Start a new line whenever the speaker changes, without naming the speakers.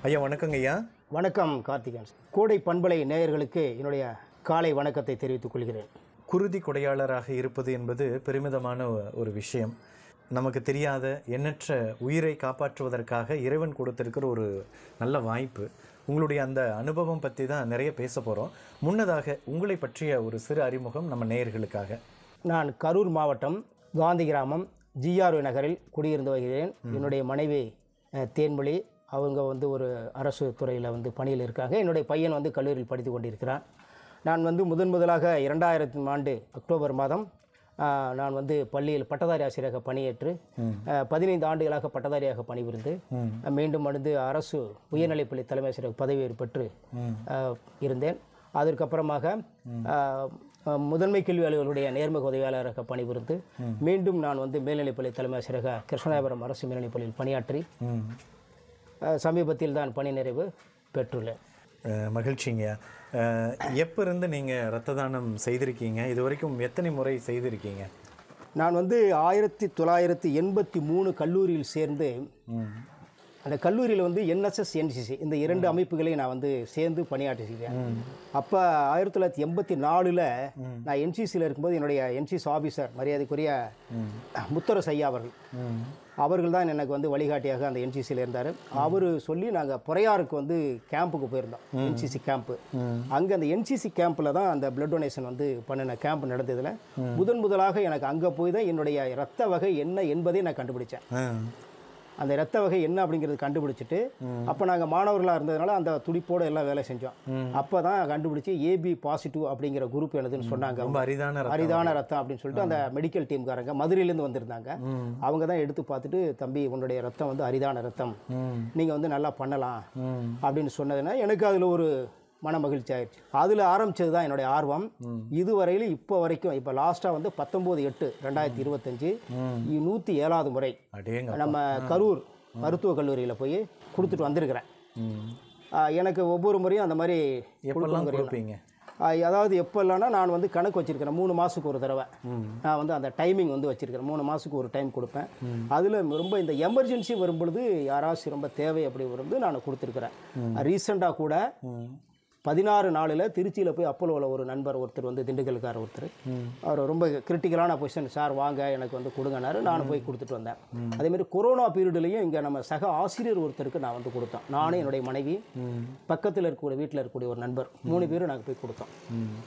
ஐயா வணக்கங்க ஐயா
வணக்கம் கார்த்திகன் கோடை பண்பலை நேயர்களுக்கு என்னுடைய காலை வணக்கத்தை தெரிவித்துக் கொள்கிறேன்
குருதி கொடையாளராக இருப்பது என்பது பெருமிதமான ஒ- ஒரு விஷயம் நமக்கு தெரியாத எண்ணற்ற உயிரை காப்பாற்றுவதற்காக இறைவன் கொடுத்திருக்கிற ஒரு நல்ல வாய்ப்பு உங்களுடைய அந்த அனுபவம் பற்றி தான் நிறைய பேச போகிறோம் முன்னதாக உங்களை பற்றிய ஒரு சிறு அறிமுகம் நம்ம நேயர்களுக்காக
நான் கரூர் மாவட்டம் காந்தி கிராமம் ஜிஆர்ஓ நகரில் குடியிருந்து வருகிறேன் என்னுடைய மனைவி அஹ், தேன்மொழி அவங்க வந்து ஒரு அரசு துறையில் வந்து பணியில் இருக்காங்க என்னுடைய பையன் வந்து கல்லூரியில் படித்து கொண்டிருக்கிறான் நான் வந்து முதன் முதலாக இரண்டாயிரத்தி ஆண்டு அக்டோபர் மாதம் அஹ், நான் வந்து பள்ளியில் பட்டதாரி ஆசிரியராக பணியேற்று அஹ், பதினைந்து ஆண்டுகளாக பட்டதாரியாக பணிபுரிந்து அஹ், மீண்டும் வந்து அரசு உயர்நிலைப்பள்ளி தலைமை ஆசிரியர் பதவி பெற்று அஹ், இருந்தேன் அதற்கப்புறமாக அஹ், அஹ், முதன்மை கல்வி அலுவலருடைய நேர்முக உதவியாளராக பணிபுரிந்து மீண்டும் நான் வந்து மேல்நிலைப்பள்ளி தலைமை ஆசிரியராக கிருஷ்ணாபுரம் அரசு மேல்நிலைப்பள்ளியில் பணியாற்றி அஹ், சமீபத்தில் தான் பணி நிறைவு பெற்றுள்ளேன்
அஹ், மகிழ்ச்சிங்க அஹ், எப்ப இருந்து நீங்கள் ரத்த தானம் செய்திருக்கீங்க இது வரைக்கும் எத்தனை முறை செய்திருக்கீங்க
நான் வந்து ஆயிரத்தி தொள்ளாயிரத்தி எண்பத்தி மூணு கல்லூரியில் சேர்ந்து அந்த கல்லூரியில் வந்து என்எஸ்எஸ் என்சிசி இந்த இரண்டு அமைப்புகளையும் நான் வந்து சேர்ந்து பணியாற்றி செய்தேன் அப்போ ஆயிரத்தி தொள்ளாயிரத்தி எண்பத்தி நாலில் நான் என்சிசியில் இருக்கும்போது என்னுடைய என்சிசி ஆஃபீஸர் மரியாதைக்குரிய முத்தரசு ஐயா அவர்கள் அவர்கள் தான் எனக்கு வந்து வழிகாட்டியாக அந்த என்சிசியில் இருந்தார் அவர் சொல்லி நாங்கள் பொறையாருக்கு வந்து கேம்புக்கு போயிருந்தோம் என்சிசி கேம்ப்பு அங்கே அந்த என்சிசி கேம்பில் தான் அந்த பிளட் டொனேஷன் வந்து பண்ணின கேம்ப் நடந்ததில் முதன் முதலாக எனக்கு அங்கே போய் தான் என்னுடைய ரத்த வகை என்ன என்பதை நான் கண்டுபிடிச்சேன்
அஹ்,
அந்த ரத்த வகை என்ன அப்படிங்கிறது கண்டுபிடிச்சிட்டு அப்போ நாங்கள் மாணவர்களாக இருந்ததுனால அந்த துடிப்போடு எல்லாம் வேலை செஞ்சோம் அப்போ தான் கண்டுபிடிச்சி ஏபி பாசிட்டிவ் அப்படிங்கிற குரூப் எனதுன்னு சொன்னாங்க
ரொம்ப அரிதான ரத்தம்
அரிதான ரத்தம் அப்படின்னு சொல்லிட்டு அந்த மெடிக்கல் டீம்காரங்க மதுரையிலேருந்து வந்திருந்தாங்க அவங்க தான் எடுத்து பார்த்துட்டு தம்பி உன்னுடைய ரத்தம் வந்து அரிதான ரத்தம்
ம்
நீங்கள் வந்து நல்லா பண்ணலாம்
ம்
அப்படின்னு சொன்னதுன்னா எனக்கு அதில் ஒரு மன மகிழ்ச்சி ஆயிடுச்சு அதில் ஆரம்பிச்சது தான் என்னுடைய ஆர்வம் இதுவரையில் இப்போ வரைக்கும் இப்போ லாஸ்ட்டாக வந்து பத்தொம்போது எட்டு ரெண்டாயிரத்தி இருபத்தஞ்சு நூற்றி ஏழாவது முறை
அடேங்க
நம்ம கரூர் மருத்துவக் கல்லூரியில் போய் கொடுத்துட்டு வந்திருக்கிறேன்
ம்
ஆ, எனக்கு ஒவ்வொரு முறையும் அந்த மாதிரி
எப்பெல்லாம் கொடுப்பீங்க
ஆ, அதாவது எப்போ இல்லைன்னா நான் வந்து கணக்கு வச்சிருக்கிறேன் மூணு மாதத்துக்கு ஒரு தடவை நான் வந்து அந்த டைமிங் வந்து வச்சிருக்கிறேன் மூணு மாதத்துக்கு ஒரு டைம் கொடுப்பேன் அதில் ரொம்ப இந்த எமர்ஜென்சி வரும்பொழுது யாராச்சும் ரொம்ப தேவை அப்படி வரும்போது நான் கொடுத்துருக்குறேன் ரீசெண்டாக கூட பதினாறு நாளில் திருச்சியில் போய் அப்போலோவில் ஒரு நண்பர் ஒருத்தர் வந்து திண்டுக்கல்கார ஒருத்தர் அவர் ரொம்ப கிரிட்டிக்கலான பொசிஷன் சார் வாங்க எனக்கு வந்து கொடுங்கனாரு நான் போய் கொடுத்துட்டு வந்தேன் அதேமாதிரி கொரோனா பீரியட்லையும் இங்கே நம்ம சக ஆசிரியர் ஒருத்தருக்கு நான் வந்து கொடுத்தோம் நானும் என்னுடைய மனைவி பக்கத்தில் இருக்கக்கூடிய வீட்டில் இருக்கக்கூடிய ஒரு நண்பர் மூணு பேரும் நாங்கள் போய் கொடுத்தோம்